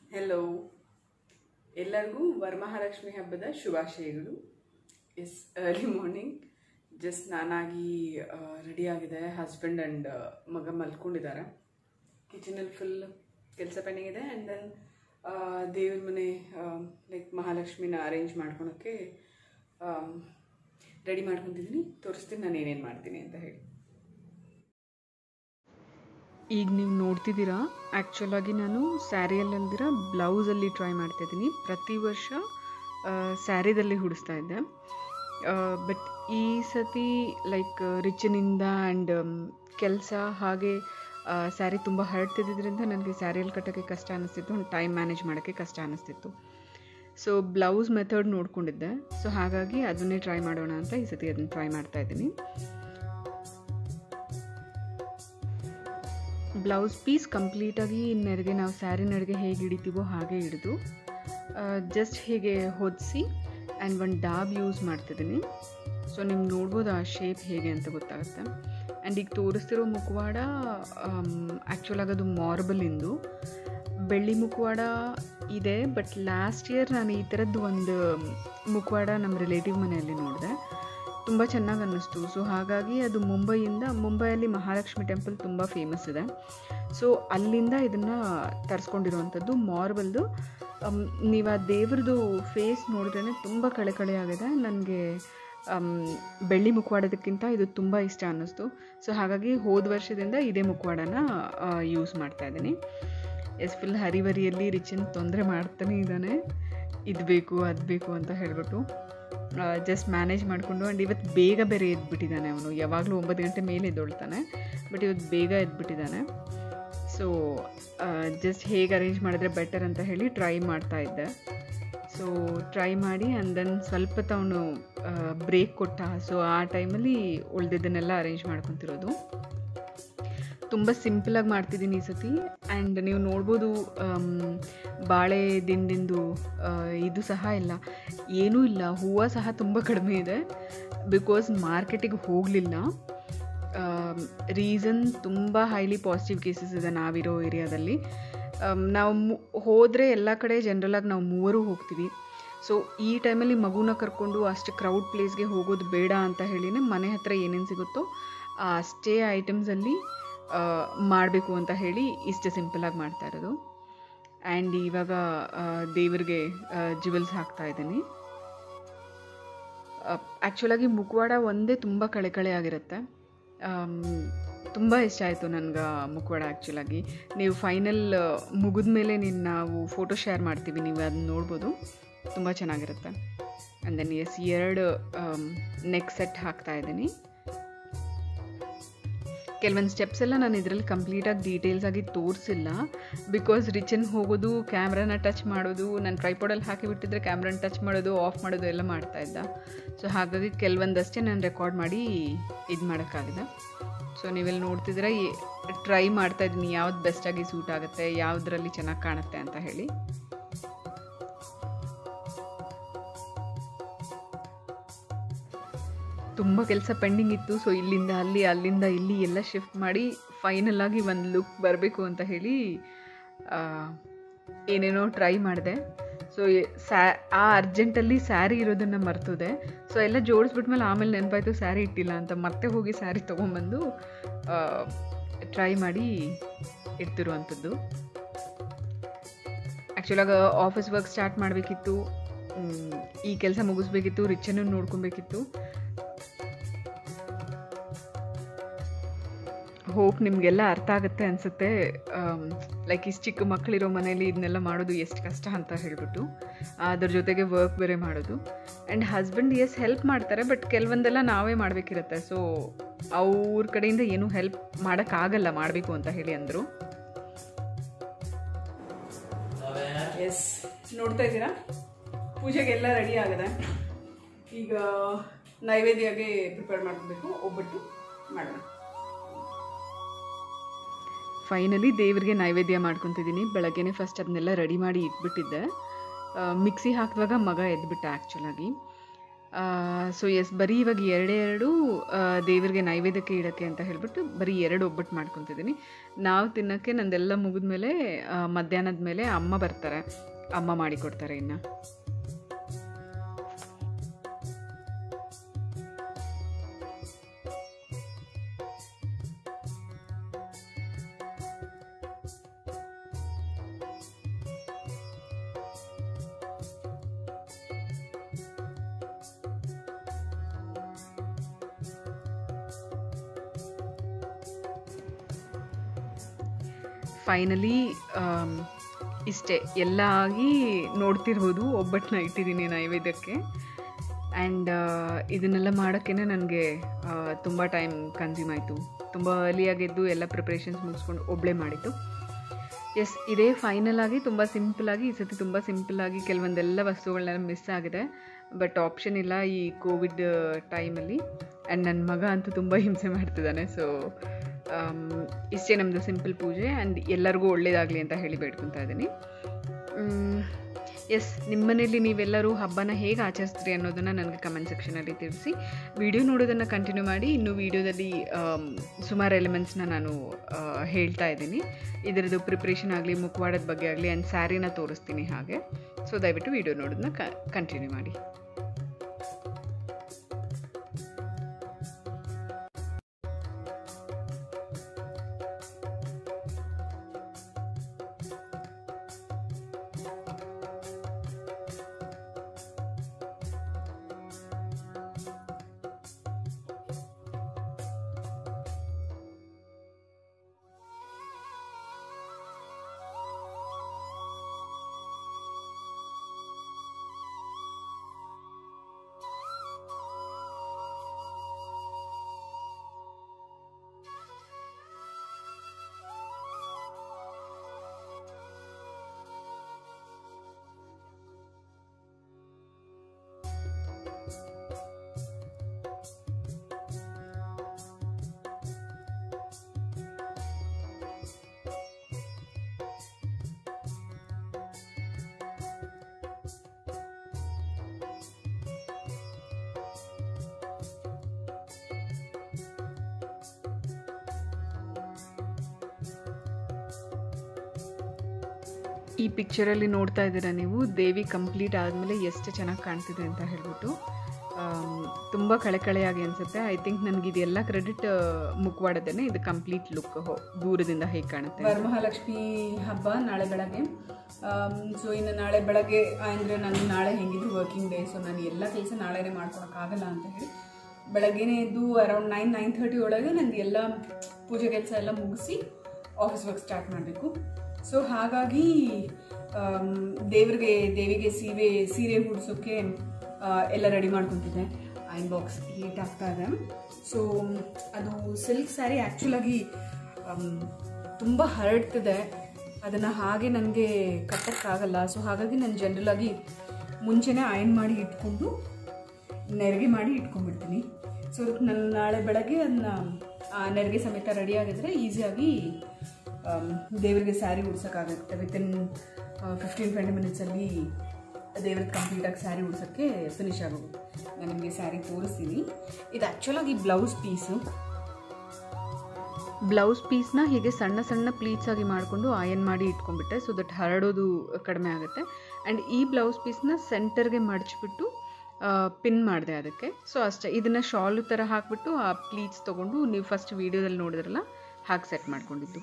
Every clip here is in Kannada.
ಹೆಲೋ ಎಲ್ಲರಿಗೂ ವರಮಹಾಲಕ್ಷ್ಮಿ ಹಬ್ಬದ ಶುಭಾಶಯಗಳು ಇಸ್ ಅರ್ಲಿ ಮಾರ್ನಿಂಗ್ ಜಸ್ಟ್ ನಾನಾಗಿ ರೆಡಿ ಆಗಿದೆ ಹಸ್ಬೆಂಡ್ ಆ್ಯಂಡ್ ಮಗ ಮಲ್ಕೊಂಡಿದ್ದಾರೆ ಕಿಚನಲ್ಲಿ ಫುಲ್ ಕೆಲಸ ಪೆಂಡಿಂಗ್ ಇದೆ ಆ್ಯಂಡ್ ದೆನ್ ದೇವ್ರ ಮನೆ ಲೈಕ್ ಮಹಾಲಕ್ಷ್ಮಿನ ಅರೇಂಜ್ ಮಾಡ್ಕೊಳಕ್ಕೆ ರೆಡಿ ಮಾಡ್ಕೊತಿದ್ದೀನಿ ತೋರಿಸ್ತೀನಿ ನಾನು ಏನೇನು ಮಾಡ್ತೀನಿ ಅಂತ ಹೇಳಿ ಈಗ ನೀವು ನೋಡ್ತಿದ್ದೀರಾ ಆ್ಯಕ್ಚುಲಾಗಿ ನಾನು ಸ್ಯಾರಿಯಲ್ಲಲ್ದಿರ ಬ್ಲೌಸಲ್ಲಿ ಟ್ರೈ ಮಾಡ್ತಾಯಿದ್ದೀನಿ ಪ್ರತಿ ವರ್ಷ ಸ್ಯಾರಿದಲ್ಲಿ ಹುಡಿಸ್ತಾ ಇದ್ದೆ ಬಟ್ ಈ ಸತಿ ಲೈಕ್ ರಿಚನಿಂದ ಆ್ಯಂಡ್ ಕೆಲಸ ಹಾಗೆ ಸ್ಯಾರಿ ತುಂಬ ಹರಡ್ತಿದ್ದರಿಂದ ನನಗೆ ಸ್ಯಾರಿಯಲ್ಲಿ ಕಟ್ಟೋಕ್ಕೆ ಕಷ್ಟ ಅನ್ನಿಸ್ತಿತ್ತು ಒಂದು ಟೈಮ್ ಮ್ಯಾನೇಜ್ ಮಾಡೋಕ್ಕೆ ಕಷ್ಟ ಅನ್ನಿಸ್ತಿತ್ತು ಸೊ ಬ್ಲೌಸ್ ಮೆಥಡ್ ನೋಡ್ಕೊಂಡಿದ್ದೆ ಸೊ ಹಾಗಾಗಿ ಅದನ್ನೇ ಟ್ರೈ ಮಾಡೋಣ ಅಂತ ಈ ಸತಿ ಅದನ್ನು ಟ್ರೈ ಮಾಡ್ತಾ ಇದ್ದೀನಿ ಬ್ಲೌಸ್ ಪೀಸ್ ಕಂಪ್ಲೀಟಾಗಿ ನೆರಿಗೆ ನಾವು ಸ್ಯಾರಿ ನೆರಿಗೆ ಹೇಗೆ ಹಿಡಿತೀವೋ ಹಾಗೆ ಹಿಡಿದು ಜಸ್ಟ್ ಹೀಗೆ ಹೊದಿಸಿ ಆ್ಯಂಡ್ ಒಂದು ಡಾಬ್ ಯೂಸ್ ಮಾಡ್ತಿದ್ದೀನಿ ಸೊ ನಿಮ್ಗೆ ನೋಡ್ಬೋದು ಆ ಶೇಪ್ ಹೇಗೆ ಅಂತ ಗೊತ್ತಾಗುತ್ತೆ ಆ್ಯಂಡ್ ಈಗ ತೋರಿಸ್ತಿರೋ ಮುಖವಾಡ ಆ್ಯಕ್ಚುಲಾಗಿ ಅದು ಮಾರ್ಬಲಿಂದು ಬೆಳ್ಳಿ ಮುಖವಾಡ ಇದೆ ಬಟ್ ಲಾಸ್ಟ್ ಇಯರ್ ನಾನು ಈ ಥರದ್ದು ಒಂದು ಮುಖವಾಡ ನಮ್ಮ ರಿಲೇಟಿವ್ ಮನೆಯಲ್ಲಿ ನೋಡಿದೆ ತುಂಬ ಚೆನ್ನಾಗಿ ಅನ್ನಿಸ್ತು ಸೊ ಹಾಗಾಗಿ ಅದು ಮುಂಬೈಯಿಂದ ಮುಂಬೈಯಲ್ಲಿ ಮಹಾಲಕ್ಷ್ಮಿ ಟೆಂಪಲ್ ತುಂಬ ಫೇಮಸ್ ಇದೆ ಸೊ ಅಲ್ಲಿಂದ ಇದನ್ನು ತರಿಸ್ಕೊಂಡಿರುವಂಥದ್ದು ಮಾರ್ಬಲ್ದು ನೀವು ಆ ದೇವ್ರದ್ದು ಫೇಸ್ ನೋಡಿದ್ರೇ ತುಂಬ ಕಳೆ ಕಳೆ ಆಗಿದೆ ನನಗೆ ಬೆಳ್ಳಿ ಮುಖವಾಡೋದಕ್ಕಿಂತ ಇದು ತುಂಬ ಇಷ್ಟ ಅನ್ನಿಸ್ತು ಸೊ ಹಾಗಾಗಿ ಹೋದ ವರ್ಷದಿಂದ ಇದೇ ಮುಖವಾಡನ ಯೂಸ್ ಮಾಡ್ತಾ ಇದ್ದೀನಿ ಎಸ್ ಫುಲ್ ಹರಿವರಿಯಲ್ಲಿ ರಿಚನ್ ತೊಂದರೆ ಮಾಡ್ತಾನೆ ಇದ್ದಾನೆ ಇದು ಬೇಕು ಅದು ಬೇಕು ಅಂತ ಹೇಳ್ಬಿಟ್ಟು ಜಸ್ಟ್ ಮ್ಯಾನೇಜ್ ಮಾಡಿಕೊಂಡು ಆ್ಯಂಡ್ ಇವತ್ತು ಬೇಗ ಬೇರೆ ಎದ್ಬಿಟ್ಟಿದ್ದಾನೆ ಅವನು ಯಾವಾಗಲೂ ಒಂಬತ್ತು ಗಂಟೆ ಮೇಲೆ ಎದ್ದೊಳ್ತಾನೆ ಬಟ್ ಇವತ್ತು ಬೇಗ ಎದ್ಬಿಟ್ಟಿದ್ದಾನೆ ಸೊ ಜಸ್ಟ್ ಹೇಗೆ ಅರೇಂಜ್ ಮಾಡಿದ್ರೆ ಬೆಟರ್ ಅಂತ ಹೇಳಿ ಟ್ರೈ ಮಾಡ್ತಾ ಇದ್ದೆ ಸೊ ಟ್ರೈ ಮಾಡಿ ಆ್ಯಂಡ್ ದೆನ್ ಸ್ವಲ್ಪ ಅವನು ಬ್ರೇಕ್ ಕೊಟ್ಟ ಸೊ ಆ ಟೈಮಲ್ಲಿ ಉಳ್ದಿದ್ದನ್ನೆಲ್ಲ ಅರೇಂಜ್ ಮಾಡ್ಕೊತಿರೋದು ತುಂಬ ಸಿಂಪಲಾಗಿ ಮಾಡ್ತಿದ್ದೀನಿ ಈ ಸತಿ ಆ್ಯಂಡ್ ನೀವು ನೋಡ್ಬೋದು ಬಾಳೆ ದಿಂಡಿಂದು ಇದು ಸಹ ಇಲ್ಲ ಏನೂ ಇಲ್ಲ ಹೂವು ಸಹ ತುಂಬ ಕಡಿಮೆ ಇದೆ ಬಿಕಾಸ್ ಮಾರ್ಕೆಟಿಗೆ ಹೋಗಲಿಲ್ಲ ರೀಸನ್ ತುಂಬ ಹೈಲಿ ಪಾಸಿಟಿವ್ ಕೇಸಸ್ ಇದೆ ನಾವಿರೋ ಏರಿಯಾದಲ್ಲಿ ನಾವು ಹೋದರೆ ಎಲ್ಲ ಕಡೆ ಜನರಲಾಗಿ ನಾವು ಮೂವರು ಹೋಗ್ತೀವಿ ಸೊ ಈ ಟೈಮಲ್ಲಿ ಮಗುನ ಕರ್ಕೊಂಡು ಅಷ್ಟು ಕ್ರೌಡ್ ಪ್ಲೇಸ್ಗೆ ಹೋಗೋದು ಬೇಡ ಅಂತ ಹೇಳಿನೇ ಮನೆ ಹತ್ರ ಏನೇನು ಸಿಗುತ್ತೋ ಅಷ್ಟೇ ಐಟಮ್ಸಲ್ಲಿ ಮಾಡಬೇಕು ಅಂತ ಹೇಳಿ ಇಷ್ಟು ಸಿಂಪಲಾಗಿ ಮಾಡ್ತಾ ಇರೋದು ಆ್ಯಂಡ್ ಇವಾಗ ದೇವರಿಗೆ ಜ್ಯುವೆಲ್ಸ್ ಹಾಕ್ತಾ ಇದ್ದೀನಿ ಆ್ಯಕ್ಚುಲಾಗಿ ಮುಖವಾಡ ಒಂದೇ ತುಂಬ ಕಳೆ ಕಳೆ ಆಗಿರುತ್ತೆ ತುಂಬ ಇಷ್ಟ ಆಯಿತು ನನಗೆ ಮುಖವಾಡ ಆ್ಯಕ್ಚುಲಾಗಿ ನೀವು ಫೈನಲ್ ಮುಗಿದ ಮೇಲೆ ನೀನು ನಾವು ಫೋಟೋ ಶೇರ್ ಮಾಡ್ತೀವಿ ನೀವು ಅದನ್ನ ನೋಡ್ಬೋದು ತುಂಬ ಚೆನ್ನಾಗಿರುತ್ತೆ ಆ್ಯಂಡ್ ದೆನ್ ಎಸ್ ಎರಡು ನೆಕ್ ಸೆಟ್ ಹಾಕ್ತಾ ಇದ್ದೀನಿ ಕೆಲವೊಂದು ಸ್ಟೆಪ್ಸ್ ಎಲ್ಲ ನಾನು ಇದರಲ್ಲಿ ಕಂಪ್ಲೀಟಾಗಿ ಡೀಟೇಲ್ಸಾಗಿ ತೋರಿಸಿಲ್ಲ ಬಿಕಾಸ್ ರಿಚನ್ ಹೋಗೋದು ಕ್ಯಾಮ್ರಾನ ಟಚ್ ಮಾಡೋದು ನಾನು ಟ್ರೈಪಾಡಲ್ಲಿ ಹಾಕಿಬಿಟ್ಟಿದ್ರೆ ಕ್ಯಾಮ್ರಾನ ಟಚ್ ಮಾಡೋದು ಆಫ್ ಮಾಡೋದು ಎಲ್ಲ ಮಾಡ್ತಾ ಇದ್ದ ಸೊ ಹಾಗಾಗಿ ಕೆಲವೊಂದಷ್ಟೇ ನಾನು ರೆಕಾರ್ಡ್ ಮಾಡಿ ಇದು ಮಾಡೋಕ್ಕಾಗಿದೆ ಸೊ ನೀವೆಲ್ಲಿ ನೋಡ್ತಿದ್ರೆ ಟ್ರೈ ಮಾಡ್ತಾ ಇದ್ದೀನಿ ಯಾವ್ದು ಬೆಸ್ಟಾಗಿ ಸೂಟ್ ಆಗುತ್ತೆ ಯಾವುದರಲ್ಲಿ ಚೆನ್ನಾಗಿ ಕಾಣುತ್ತೆ ಅಂತ ಹೇಳಿ ತುಂಬ ಕೆಲಸ ಪೆಂಡಿಂಗ್ ಇತ್ತು ಸೊ ಇಲ್ಲಿಂದ ಅಲ್ಲಿ ಅಲ್ಲಿಂದ ಇಲ್ಲಿ ಎಲ್ಲ ಶಿಫ್ಟ್ ಮಾಡಿ ಫೈನಲ್ ಆಗಿ ಒಂದು ಲುಕ್ ಬರಬೇಕು ಅಂತ ಹೇಳಿ ಏನೇನೋ ಟ್ರೈ ಮಾಡಿದೆ ಸೊ ಸ್ಯಾ ಆ ಅರ್ಜೆಂಟಲ್ಲಿ ಸ್ಯಾರಿ ಇರೋದನ್ನು ಮರ್ತದೆ ಸೊ ಎಲ್ಲ ಜೋಡಿಸ್ಬಿಟ್ಮೇಲೆ ಆಮೇಲೆ ನೆನಪಾಯ್ತು ಸ್ಯಾರಿ ಇಟ್ಟಿಲ್ಲ ಅಂತ ಮತ್ತೆ ಹೋಗಿ ಸ್ಯಾರಿ ತೊಗೊಂಬಂದು ಟ್ರೈ ಮಾಡಿ ಇಡ್ತಿರುವಂಥದ್ದು ಆ್ಯಕ್ಚುಲಾಗ ಆಫೀಸ್ ವರ್ಕ್ ಸ್ಟಾರ್ಟ್ ಮಾಡಬೇಕಿತ್ತು ಈ ಕೆಲಸ ಮುಗಿಸ್ಬೇಕಿತ್ತು ರಿಚನ್ನು ನೋಡ್ಕೊಬೇಕಿತ್ತು ಹೋಪ್ ನಿಮಗೆಲ್ಲ ಅರ್ಥ ಆಗುತ್ತೆ ಅನಿಸುತ್ತೆ ಲೈಕ್ ಇಷ್ಟು ಚಿಕ್ಕ ಮಕ್ಕಳಿರೋ ಮನೇಲಿ ಇದನ್ನೆಲ್ಲ ಮಾಡೋದು ಎಷ್ಟು ಕಷ್ಟ ಅಂತ ಹೇಳಿಬಿಟ್ಟು ಅದ್ರ ಜೊತೆಗೆ ವರ್ಕ್ ಬೇರೆ ಮಾಡೋದು ಆ್ಯಂಡ್ ಹಸ್ಬೆಂಡ್ ಎಸ್ ಹೆಲ್ಪ್ ಮಾಡ್ತಾರೆ ಬಟ್ ಕೆಲವೊಂದೆಲ್ಲ ನಾವೇ ಮಾಡಬೇಕಿರುತ್ತೆ ಸೊ ಅವ್ರ ಕಡೆಯಿಂದ ಏನೂ ಹೆಲ್ಪ್ ಮಾಡೋಕ್ಕಾಗಲ್ಲ ಮಾಡಬೇಕು ಅಂತ ಹೇಳಿ ಅಂದರು ಎಸ್ ನೋಡ್ತಾ ಇದ್ದೀರಾ ಪೂಜೆಗೆಲ್ಲ ರೆಡಿ ಆಗಿದೆ ಈಗ ನೈವೇದ್ಯಗೆ ಪ್ರಿಪೇರ್ ಮಾಡಬೇಕು ಒಬ್ಬಟ್ಟು ಮಾಡೋಣ ಫೈನಲಿ ದೇವರಿಗೆ ನೈವೇದ್ಯ ಮಾಡ್ಕೊತಿದ್ದೀನಿ ಬೆಳಗ್ಗೆನೇ ಫಸ್ಟ್ ಅದನ್ನೆಲ್ಲ ರೆಡಿ ಮಾಡಿ ಇಟ್ಬಿಟ್ಟಿದ್ದೆ ಮಿಕ್ಸಿ ಹಾಕಿದಾಗ ಮಗ ಎದ್ಬಿಟ್ಟ ಆ್ಯಕ್ಚುಲಾಗಿ ಸೊ ಎಸ್ ಬರೀ ಇವಾಗ ಎರಡೇ ಎರಡು ಆ, ದೇವರಿಗೆ ನೈವೇದ್ಯಕ್ಕೆ ಇಡೋಕ್ಕೆ ಅಂತ ಹೇಳ್ಬಿಟ್ಟು ಬರೀ ಎರಡು ಒಬ್ಬಟ್ಟು ಮಾಡ್ಕೊತಿದ್ದೀನಿ ನಾವು ತಿನ್ನೋಕ್ಕೆ ನಂದೆಲ್ಲ ಮುಗಿದ್ಮೇಲೆ ಆ, ಮಧ್ಯಾಹ್ನದ ಮೇಲೆ ಅಮ್ಮ ಬರ್ತಾರೆ ಅಮ್ಮ ಮಾಡಿಕೊಡ್ತಾರೆ ಇನ್ನು ಫೈನಲಿ ಇಷ್ಟೇ ಎಲ್ಲ ಆಗಿ ನೋಡ್ತಿರ್ಬೋದು ಒಬ್ಬಟ್ಟನ್ನ ಇಟ್ಟಿದ್ದೀನಿ ನೈವೇದ್ಯಕ್ಕೆ ಆ್ಯಂಡ್ ಇದನ್ನೆಲ್ಲ ಮಾಡೋಕ್ಕೇ ನನಗೆ ತುಂಬ ಟೈಮ್ ಕನ್ಸ್ಯೂಮ್ ಆಯಿತು ತುಂಬ ಅರ್ಲಿಯಾಗಿದ್ದು ಎಲ್ಲ ಪ್ರಿಪ್ರೇಷನ್ಸ್ ಮುಗಿಸ್ಕೊಂಡು ಒಬ್ಬಳೇ ಮಾಡಿದ್ದು ಎಸ್ ಇದೇ ಫೈನಲ್ ಆಗಿ ತುಂಬ ಸಿಂಪಲಾಗಿ ಈ ಸತಿ ತುಂಬ ಸಿಂಪಲಾಗಿ ಕೆಲವೊಂದೆಲ್ಲ ವಸ್ತುಗಳನ್ನ ಮಿಸ್ ಆಗಿದೆ ಬಟ್ ಆಪ್ಷನ್ ಇಲ್ಲ ಈ ಕೋವಿಡ್ ಟೈಮಲ್ಲಿ ಆ್ಯಂಡ್ ನನ್ನ ಮಗ ಅಂತೂ ತುಂಬ ಹಿಂಸೆ ಮಾಡ್ತಿದ್ದಾನೆ ಸೊ ಇಷ್ಟೇ ನಮ್ಮದು ಸಿಂಪಲ್ ಪೂಜೆ ಆ್ಯಂಡ್ ಎಲ್ಲರಿಗೂ ಒಳ್ಳೇದಾಗಲಿ ಅಂತ ಹೇಳಿ ಬೇಡ್ಕೊತಾ ಇದ್ದೀನಿ ಎಸ್ ನಿಮ್ಮನೇಲಿ ನೀವೆಲ್ಲರೂ ಹಬ್ಬನ ಹೇಗೆ ಆಚರಿಸ್ತೀರಿ ಅನ್ನೋದನ್ನು ನನಗೆ ಕಮೆಂಟ್ ಸೆಕ್ಷನಲ್ಲಿ ತಿಳಿಸಿ ವಿಡಿಯೋ ನೋಡೋದನ್ನು ಕಂಟಿನ್ಯೂ ಮಾಡಿ ಇನ್ನೂ ವಿಡಿಯೋದಲ್ಲಿ ಸುಮಾರು ಎಲಿಮೆಂಟ್ಸ್ನ ನಾನು ಆ, ಹೇಳ್ತಾ ಇದ್ದೀನಿ ಇದರದ್ದು ಪ್ರಿಪ್ರೇಷನ್ ಆಗಲಿ ಮುಖವಾಡದ ಬಗ್ಗೆ ಆಗಲಿ ಆ್ಯಂಡ್ ಸ್ಯಾರಿನ ತೋರಿಸ್ತೀನಿ ಹಾಗೆ ಸೊ ದಯವಿಟ್ಟು ವಿಡಿಯೋ ನೋಡೋದನ್ನ ಕಂಟಿನ್ಯೂ ಮಾಡಿ ಈ ಪಿಕ್ಚರಲ್ಲಿ ನೋಡ್ತಾ ಇದ್ದೀರಾ ನೀವು ದೇವಿ ಕಂಪ್ಲೀಟ್ ಆದಮೇಲೆ ಎಷ್ಟು ಚೆನ್ನಾಗಿ ಕಾಣ್ತಿದೆ ಅಂತ ಹೇಳ್ಬಿಟ್ಟು ತುಂಬ ಕಳೆಕಳೆಯಾಗಿ ಅನಿಸುತ್ತೆ ಐ ಥಿಂಕ್ ನನಗೆ ಇದೆಲ್ಲ ಕ್ರೆಡಿಟ್ ಮುಖವಾಡದೇನೆ ಇದು ಕಂಪ್ಲೀಟ್ ಲುಕ್ ದೂರದಿಂದ ಹೇಗೆ ಕಾಣುತ್ತೆ ವರಮಹಾಲಕ್ಷ್ಮಿ ಹಬ್ಬ ನಾಳೆ ಬೆಳಗ್ಗೆ ಸೊ ಇನ್ನು ನಾಳೆ ಬೆಳಗ್ಗೆ ಅಂದರೆ ನಾನು ನಾಳೆ ಹೆಂಗಿದ್ರು ವರ್ಕಿಂಗ್ ಡೇ ಸೊ ನಾನು ಎಲ್ಲ ಕೆಲಸ ನಾಳೆನೇ ಮಾಡ್ಕೊಳಕ್ಕಾಗಲ್ಲ ಅಂತ ಹೇಳಿ ಬೆಳಗ್ಗೆನೇ ಎದ್ದು ಅರೌಂಡ್ ನೈನ್ ನೈನ್ ಥರ್ಟಿ ಒಳಗೆ ನನಗೆ ಎಲ್ಲ ಪೂಜೆ ಕೆಲಸ ಎಲ್ಲ ಮುಗಿಸಿ ಆಫೀಸ್ ವರ್ಕ್ ಸ್ಟಾರ್ಟ್ ಮಾಡಬೇಕು ಸೊ ಹಾಗಾಗಿ ಆಮ್, ದೇವ್ರಿಗೆ ದೇವಿಗೆ ಸೀರೆ ಸೀರೆ ಹುಡ್ಸೋಕ್ಕೆ ಆ, ಎಲ್ಲ ರೆಡಿ ಮಾಡ್ಕೊತಿದ್ದೆ ಐನ್ ಬಾಕ್ಸ್ ಹೀಟ್ ಆಗ್ತಾ ಇದೆ ಸೊ ಅದು ಸಿಲ್ಕ್ ಸ್ಯಾರಿ ಆ್ಯಕ್ಚುಲಾಗಿ ತುಂಬ ಹರಡ್ತಿದೆ ಅದನ್ನು ಹಾಗೆ ನನಗೆ ಕಟ್ಟೋಕ್ಕಾಗಲ್ಲ ಸೊ ಹಾಗಾಗಿ ನಾನು ಜನರಲಾಗಿ ಮುಂಚೆನೇ ಅಯನ್ ಮಾಡಿ ಇಟ್ಕೊಂಡು ನೆರಿಗೆ ಮಾಡಿ ಇಟ್ಕೊಂಡ್ಬಿಡ್ತೀನಿ ಸೊ ಅದಕ್ಕೆ ನಾನು ನಾಳೆ ಬೆಳಗ್ಗೆ ಅದನ್ನ ಆ ನೆರಿಗೆ ಸಮೇತ ರೆಡಿ ಆಗಿದ್ರೆ ಈಸಿಯಾಗಿ ದೇವರಿಗೆ ಸ್ಯಾರಿ ಉಡ್ಸೋಕ್ಕಾಗುತ್ತೆ ವಿತಿನ್ ಫಿಫ್ಟೀನ್ ಟ್ವೆಂಟಿ ಮಿನಿಟ್ಸಲ್ಲಿ ದೇವ್ರಿಗೆ ಕಂಪ್ಲೀಟಾಗಿ ಸ್ಯಾರಿ ಉಡ್ಸೋಕ್ಕೆ ಫಿನಿಶ್ ಆಗೋಗುತ್ತೆ ನಾನು ನಿಮಗೆ ಸ್ಯಾರಿ ತೋರಿಸ್ತೀನಿ ಇದು ಆ್ಯಕ್ಚುಲಾಗಿ ಬ್ಲೌಸ್ ಪೀಸು ಬ್ಲೌಸ್ ಪೀಸ್ನ ಹೀಗೆ ಸಣ್ಣ ಸಣ್ಣ ಪ್ಲೀಟ್ಸ್ ಆಗಿ ಮಾಡಿಕೊಂಡು ಆಯನ್ ಮಾಡಿ ಇಟ್ಕೊಂಡ್ಬಿಟ್ಟೆ ಸೊ ದಟ್ ಹರಡೋದು ಕಡಿಮೆ ಆಗುತ್ತೆ ಆ್ಯಂಡ್ ಈ ಬ್ಲೌಸ್ ಪೀಸ್ನ ಸೆಂಟರ್ಗೆ ಮಡಚಿಬಿಟ್ಟು ಪಿನ್ ಮಾಡಿದೆ ಅದಕ್ಕೆ ಸೊ ಅಷ್ಟೇ ಇದನ್ನು ಶಾಲು ಥರ ಹಾಕ್ಬಿಟ್ಟು ಆ ಪ್ಲೀಟ್ಸ್ ತೊಗೊಂಡು ನೀವು ಫಸ್ಟ್ ವೀಡಿಯೋದಲ್ಲಿ ನೋಡಿದ್ರಲ್ಲ ಹಾಗೆ ಸೆಟ್ ಮಾಡ್ಕೊಂಡಿದ್ದು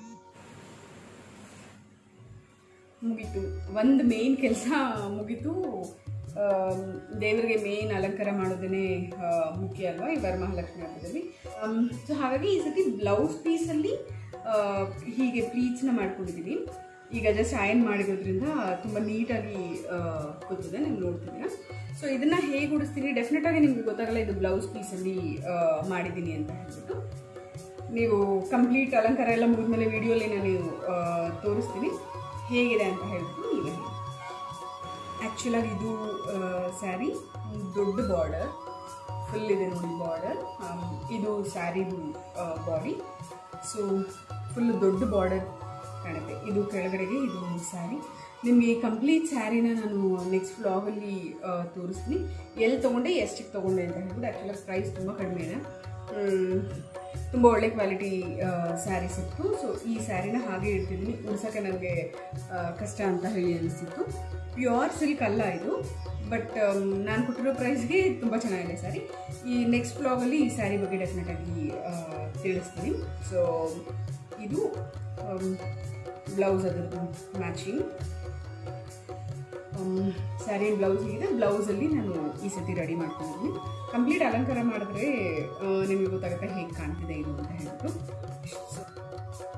ಮುಗೀತು ಒಂದು ಮೇನ್ ಕೆಲಸ ಮುಗೀತು ಆಮ್, ದೇವರಿಗೆ ಮೇನ್ ಅಲಂಕಾರ ಮಾಡೋದೇ ಮುಖ್ಯ ಅಲ್ವಾ ಈ ವರಮಹಾಲಕ್ಷ್ಮಿ ಹಬ್ಬದಲ್ಲಿ ಸೊ ಹಾಗಾಗಿ ಈ ಸತಿ ಬ್ಲೌಸ್ ಪೀಸಲ್ಲಿ ಹೀಗೆ ಪ್ಲೀಟ್ಸ್ನ ಮಾಡ್ಕೊಂಡಿದ್ದೀನಿ ಈಗ ಜಸ್ಟ್ ಅಯನ್ ಮಾಡಿರೋದ್ರಿಂದ ತುಂಬ ನೀಟಾಗಿ ಕೂತಿದೆ ನೀವು ನೋಡ್ತಿದ್ದೀರಾ ಸೊ ಇದನ್ನು ಹೇಗೆ ಉಡಿಸ್ತೀನಿ ಡೆಫಿನೆಟ್ ಆಗಿ ನಿಮ್ಗೆ ಗೊತ್ತಾಗಲ್ಲ ಇದು ಬ್ಲೌಸ್ ಪೀಸಲ್ಲಿ ಮಾಡಿದ್ದೀನಿ ಅಂತ ಹೇಳ್ಬಿಟ್ಟು ನೀವು ಕಂಪ್ಲೀಟ್ ಅಲಂಕಾರ ಎಲ್ಲ ಮುಗಿದ್ಮೇಲೆ ವಿಡಿಯೋಲಿ ನಾನು ಆ, ತೋರಿಸ್ತೀನಿ ಹೇಗಿದೆ ಅಂತ ಹೇಳ್ಬಿಟ್ಟು ನೀವೇ ಹೇಳಿ ಆ್ಯಕ್ಚುಲಾಗಿ ಇದು ಸ್ಯಾರಿ ದೊಡ್ಡ ಬಾರ್ಡರ್ ಫುಲ್ ಇದೆ ನೋಡಿ ಬಾರ್ಡರ್ ಇದು ಸ್ಯಾರಿದು ಬಾಡಿ ಸೊ ಫುಲ್ ದೊಡ್ಡ ಬಾರ್ಡರ್ ಕಾಣುತ್ತೆ ಇದು ಕೆಳಗಡೆಗೆ ಇದು ಸ್ಯಾರಿ ನಿಮಗೆ ಕಂಪ್ಲೀಟ್ ಸ್ಯಾರಿನ ನಾನು ನೆಕ್ಸ್ಟ್ ವ್ಲಾಗಲ್ಲಿ ತೋರಿಸ್ತೀನಿ ಎಲ್ಲಿ ತೊಗೊಂಡೆ ಎಷ್ಟಕ್ಕೆ ತೊಗೊಂಡೆ ಅಂತ ಹೇಳ್ಬಿಟ್ಟು ಆ್ಯಕ್ಚುಲಾಗಿ ಪ್ರೈಸ್ ತುಂಬ ಕಡಿಮೆ ಇದೆ ತುಂಬ ಒಳ್ಳೆ ಕ್ವಾಲಿಟಿ ಸ್ಯಾರಿ ಸಿಕ್ತು ಸೊ ಈ ಸ್ಯಾರಿನ ಹಾಗೆ ಇಡ್ತಿದ್ದೀನಿ ಉಡ್ಸೋಕ್ಕೆ ನನಗೆ ಕಷ್ಟ ಅಂತ ಹೇಳಿ ಅನಿಸ್ತಿತ್ತು ಪ್ಯೂರ್ ಸಿಲ್ಕ್ ಅಲ್ಲ ಇದು ಬಟ್ ನಾನು ಕೊಟ್ಟಿರೋ ಪ್ರೈಸ್ಗೆ ತುಂಬ ಚೆನ್ನಾಗಿದೆ ಸ್ಯಾರಿ ಈ ನೆಕ್ಸ್ಟ್ ಬ್ಲಾಗಲ್ಲಿ ಈ ಸ್ಯಾರಿ ಬಗ್ಗೆ ಡೆಫಿನೆಟಾಗಿ ತಿಳಿಸ್ತೀನಿ ಸೊ ಇದು ಬ್ಲೌಸ್ ಅದರದ್ದು ಮ್ಯಾಚಿಂಗ್ ಸ್ಯಾರಿ ಬ್ಲೌಸ್ ಇದೆ ಬ್ಲೌಸಲ್ಲಿ ನಾನು ಈ ಸತಿ ರೆಡಿ ಮಾಡ್ಕೊಂಡಿದ್ದೀನಿ ಕಂಪ್ಲೀಟ್ ಅಲಂಕಾರ ಮಾಡಿದ್ರೆ ಆ, ನಿಮಗೆ ಗೊತ್ತಾಗುತ್ತೆ ಹೇಗೆ ಕಾಣ್ತಿದೆ ಇದು ಅಂತ ಹೇಳ್ಬಿಟ್ಟು So,